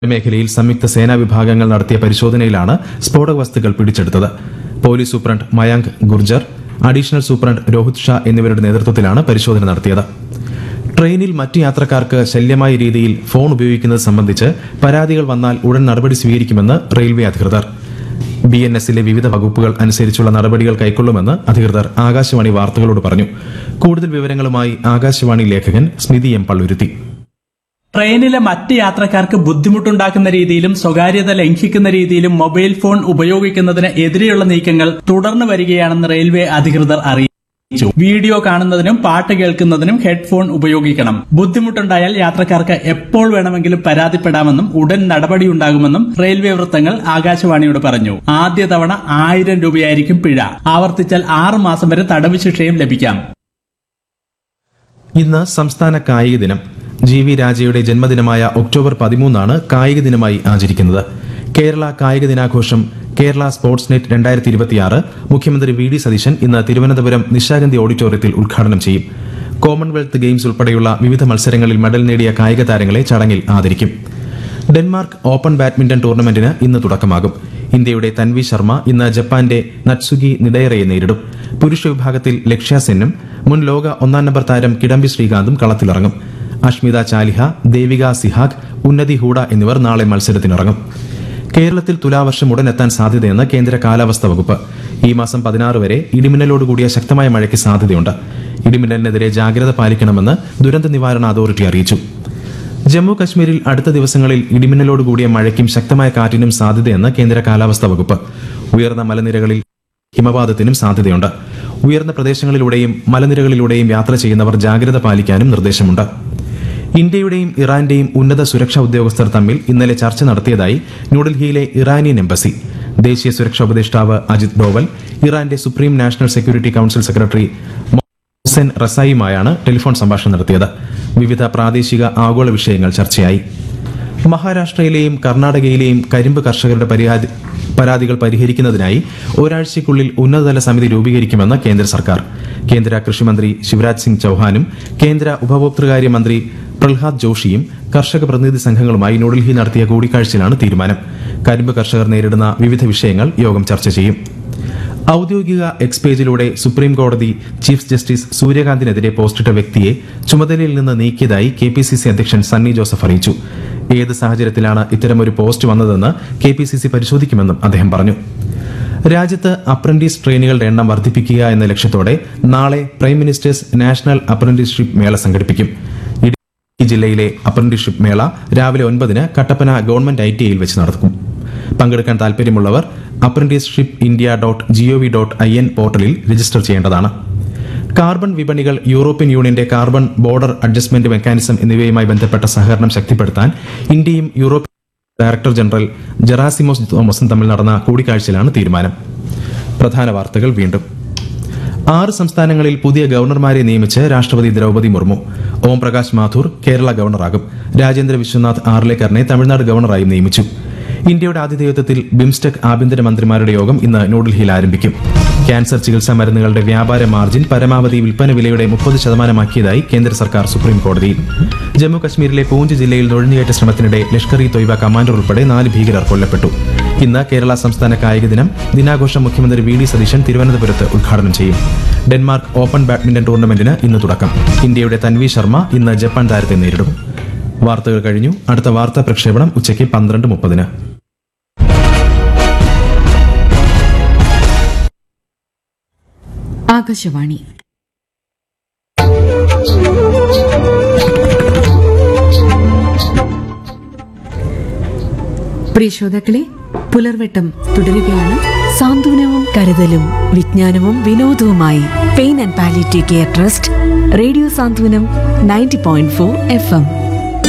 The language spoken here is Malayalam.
മേഖലയിൽ സംയുക്ത സേനാ വിഭാഗങ്ങൾ നടത്തിയ പരിശോധനയിലാണ് സ്ഫോടക വസ്തുക്കൾ പിടിച്ചെടുത്തത് police superintendent Mayank Gurjar additional superintendent Rohit Shah എന്നിവരുടെ നേതൃത്വത്തിലാണ് പരിശോധന നടത്തിയത് ട്രെയിനിൽ മറ്റ് യാത്രക്കാർക്ക് ശല്യമായ രീതിയിൽ ഫോൺ ഉപയോഗിക്കുന്നത് സംബന്ധിച്ച് പരാതികൾ വന്നാൽ ഉടൻ നടപടി സ്വീകരിക്കുമെന്ന് റെയിൽവേ അധികൃതർ ബി എൻ എസിലെ വിവിധ വകുപ്പുകൾ അനുസരിച്ചുള്ള നടപടികൾ കൈക്കൊള്ളുമെന്ന് അധികൃതർ ആകാശവാണി വാർത്തകളോട് പറഞ്ഞു കൂടുതൽ വിവരങ്ങളുമായി ആകാശവാണി ലേഖകൻ സ്മിതി എം പള്ളുരുത്തി ട്രെയിനിലെ മറ്റ് യാത്രക്കാർക്ക് ബുദ്ധിമുട്ടുണ്ടാക്കുന്ന രീതിയിലും സ്വകാര്യത ലംഘിക്കുന്ന രീതിയിലും മൊബൈൽ ഫോൺ ഉപയോഗിക്കുന്നതിന് എതിരെയുള്ള നീക്കങ്ങൾ തുടർന്നു വരികയാണെന്ന് റെയിൽവേ അധികൃതർ അറിയിച്ചു വീഡിയോ കാണുന്നതിനും പാട്ട് കേൾക്കുന്നതിനും ഹെഡ്ഫോൺ ഉപയോഗിക്കണം ബുദ്ധിമുട്ടുണ്ടായാൽ യാത്രക്കാർക്ക് എപ്പോൾ വേണമെങ്കിലും പരാതിപ്പെടാമെന്നും ഉടൻ നടപടിയുണ്ടാകുമെന്നും റെയിൽവേ വൃത്തങ്ങൾ ആകാശവാണിയോട് പറഞ്ഞു ആദ്യ തവണ ആയിരം രൂപയായിരിക്കും പിഴ ആവർത്തിച്ചാൽ ആറ് മാസം വരെ തടവ് ശിക്ഷയും ലഭിക്കാം ഇന്ന് സംസ്ഥാന കായിക ദിനം ജി വി രാജയുടെ ജന്മദിനമായ ഒക്ടോബർ പതിമൂന്നാണ് കായിക ദിനമായി ആചരിക്കുന്നത് കേരള കായിക ദിനാഘോഷം കേരള സ്പോർട്സ് നെറ്റ് രണ്ടായിരത്തി ഇരുപത്തിയാറ് മുഖ്യമന്ത്രി വി ഡി സതീശൻ ഇന്ന് തിരുവനന്തപുരം നിശാഗന്ധി ഓഡിറ്റോറിയത്തിൽ ഉദ്ഘാടനം ചെയ്യും കോമൺവെൽത്ത് ഗെയിംസ് ഉൾപ്പെടെയുള്ള വിവിധ മത്സരങ്ങളിൽ മെഡൽ നേടിയ കായിക താരങ്ങളെ ചടങ്ങിൽ ആദരിക്കും ഡെൻമാർക്ക് ഓപ്പൺ ബാഡ്മിന്റൺ ടൂർണമെന്റിന് ഇന്ന് തുടക്കമാകും ഇന്ത്യയുടെ തൻവി ശർമ്മ ഇന്ന് ജപ്പാന്റെ നട്സുഗി നിഡയറയെ നേരിടും പുരുഷ വിഭാഗത്തിൽ ലക്ഷ്യ സെന്നും മുൻ ലോക ഒന്നാം നമ്പർ താരം കിഡംബി ശ്രീകാന്തും കളത്തിലിറങ്ങും അഷ്മിത ചാലിഹ ദേവിക സിഹാഗ് ഉന്നതി ഹൂഡ എന്നിവർ നാളെ മത്സരത്തിനിറങ്ങും കേരളത്തിൽ തുലാവർഷം ഉടനെത്താൻ സാധ്യതയെന്ന് കേന്ദ്ര കാലാവസ്ഥാ വകുപ്പ് ഈ മാസം പതിനാറ് വരെ ഇടിമിന്നലോടുകൂടിയ ശക്തമായ മഴയ്ക്ക് സാധ്യതയുണ്ട് ഇടിമിന്നലിനെതിരെ ജാഗ്രത പാലിക്കണമെന്ന് ദുരന്ത നിവാരണ അതോറിറ്റി അറിയിച്ചു ജമ്മു കശ്മീരിൽ അടുത്ത ദിവസങ്ങളിൽ ഇടിമിന്നലോട് കൂടിയ മഴയ്ക്കും ശക്തമായ കാറ്റിനും സാധ്യതയെന്ന് കേന്ദ്ര കാലാവസ്ഥാ വകുപ്പ് ഉയർന്ന മലനിരകളിൽ ഹിമപാതത്തിനും സാധ്യതയുണ്ട് ഉയർന്ന പ്രദേശങ്ങളിലൂടെയും മലനിരകളിലൂടെയും യാത്ര ചെയ്യുന്നവർ ജാഗ്രത പാലിക്കാനും നിർദ്ദേശമുണ്ട് ഇന്ത്യയുടെയും ഇറാന്റെയും ഉന്നത സുരക്ഷാ ഉദ്യോഗസ്ഥർ തമ്മിൽ ഇന്നലെ ചർച്ച നടത്തിയതായി ന്യൂഡൽഹിയിലെ ഇറാനിയൻ എംബസി ദേശീയ സുരക്ഷാ ഉപദേഷ്ടാവ് അജിത് ഡോവൽ ഇറാന്റെ supreme national security council secretary Hussain റസായിയുമായാണ് ടെലിഫോൺ സംഭാഷണം നടത്തിയത് വിവിധ പ്രാദേശിക ആഗോള വിഷയങ്ങൾ ചർച്ചയായി മഹാരാഷ്ട്രയിലെയും കർണാടകയിലെയും കരിമ്പ് കർഷകരുടെ പരാതി പരാതികൾ പരിഹരിക്കുന്നതിനായി ഒരാഴ്ചയ്ക്കുള്ളിൽ ഉന്നതതല സമിതി രൂപീകരിക്കുമെന്ന് കേന്ദ്ര സർക്കാർ കേന്ദ്ര കൃഷിമന്ത്രി ശിവരാജ് സിംഗ് ചൌഹാനും കേന്ദ്ര ഉപഭോക്തൃകാര്യ മന്ത്രി പ്രഹ്ലാദ് ജോഷിയും കർഷക പ്രതിനിധി സംഘങ്ങളുമായി ന്യൂഡൽഹി നടത്തിയ കൂടിക്കാഴ്ചയിലാണ് തീരുമാനം കരിമ്പ് കർഷകർ നേരിടുന്ന വിവിധ വിഷയങ്ങൾ യോഗം ചർച്ച ചെയ്യും ഔദ്യോഗിക എക്സ് പേജിലൂടെ സുപ്രീം കോടതി ചീഫ് ജസ്റ്റിസ് സൂര്യകാന്തിനെതിരെ പോസ്റ്റിട്ട വ്യക്തിയെ ചുമതലയിൽ നിന്ന് നീക്കിയതായി കെ പി സി സി അധ്യക്ഷൻ സണ്ണി ജോസഫ് അറിയിച്ചു ഏത് സാഹചര്യത്തിലാണ് ഇത്തരമൊരു പോസ്റ്റ് വന്നതെന്ന് കെ പി സി സി പരിശോധിക്കുമെന്നും അദ്ദേഹം പറഞ്ഞു രാജ്യത്ത് അപ്രന്റീസ് ട്രെയിനുകളുടെ എണ്ണം വർദ്ധിപ്പിക്കുക എന്ന ലക്ഷ്യത്തോടെ നാളെ പ്രൈം മിനിസ്റ്റേഴ്സ് നാഷണൽ അപ്രന്റീസ്ഷിപ്പ് മേള സംഘടിപ്പിക്കും ഇടുക്കി ജില്ലയിലെ അപ്രന്റീസ്ഷിപ്പ് മേള രാവിലെ ഒൻപതിന് കട്ടപ്പന ഗവൺമെന്റ് ഐ ടി ഐയിൽ വെച്ച് നടക്കും പങ്കെടുക്കാൻ താൽപര്യമുള്ളവർ apprenticeship India dot GOV dot I N പോർട്ടലിൽ രജിസ്റ്റർ ചെയ്യേണ്ടതാണ് കാർബൺ വിപണികൾ യൂറോപ്യൻ യൂണിയന്റെ കാർബൺ ബോർഡർ അഡ്ജസ്റ്റ്മെന്റ് മെക്കാനിസം എന്നിവയുമായി ബന്ധപ്പെട്ട സഹകരണം ശക്തിപ്പെടുത്താൻ ഇന്ത്യയും യൂറോപ്യൻ ഡയറക്ടർ ജനറൽ ജെറാസിമോസ് തോമസും തമ്മിൽ നടന്ന കൂടിക്കാഴ്ചയിലാണ് തീരുമാനം പ്രധാന വാർത്തകൾ വീണ്ടും ആറ് സംസ്ഥാനങ്ങളിൽ പുതിയ ഗവർണർമാരെ നിയമിച്ച് രാഷ്ട്രപതി ദ്രൗപദി മുർമു ഓം പ്രകാശ് മാഥൂർ കേരള ഗവർണറാകും രാജേന്ദ്ര വിശ്വനാഥ് ആർലേക്കറിനെ തമിഴ്നാട് ഗവർണറായും നിയമിച്ചു ഇന്ത്യയുടെ ആതിഥേയത്വത്തിൽ ബിംസ്റ്റെക് ആഭ്യന്തര മന്ത്രിമാരുടെ യോഗം ഇന്ന് ന്യൂഡൽഹിയിൽ ആരംഭിക്കും ക്യാൻസർ ചികിത്സാ മരുന്നുകളുടെ വ്യാപാര മാർജിൻ പരമാവധി വിൽപ്പന വിലയുടെ മുപ്പത് ശതമാനമാക്കിയതായി കേന്ദ്ര സർക്കാർ സുപ്രീം കോടതിയിൽ ജമ്മു കശ്മീരിലെ പൂഞ്ച് ജില്ലയിൽ നുഴഞ്ഞുകയറ്റ ശ്രമത്തിനിടെ ലഷ്കർ ഇ തൊയ്ബ കമാൻഡർ ഉൾപ്പെടെ നാല് ഭീകരർ കൊല്ലപ്പെട്ടു ഇന്ന് കേരള സംസ്ഥാന കായിക ദിനം ദിനാഘോഷം മുഖ്യമന്ത്രി വി ഡി സതീശൻ തിരുവനന്തപുരത്ത് ഉദ്ഘാടനം ചെയ്യും ഡെൻമാർക്ക് ഓപ്പൺ ബാഡ്മിന്റൺ ടൂർണമെന്റിന് ഇന്ന് തുടക്കം ഇന്ത്യയുടെ തൻവി ശർമ്മ ഇന്ന് ജപ്പാൻ താരത്തെ നേരിടും വാർത്തകൾ കഴിഞ്ഞു അടുത്ത വാർത്താ പ്രക്ഷേപണം ഉച്ചയ്ക്ക് പന്ത്രണ്ട് മുപ്പതിന് ആകാശവാണി പ്രിയ ശ്രോതാക്കളെ പുലർവട്ടം തുടരുകയാണ് സാന്ത്വനവും കരുതലും വിജ്ഞാനവും വിനോദവുമായി pain and palliative care trust radio Santhwanam ninety point four F M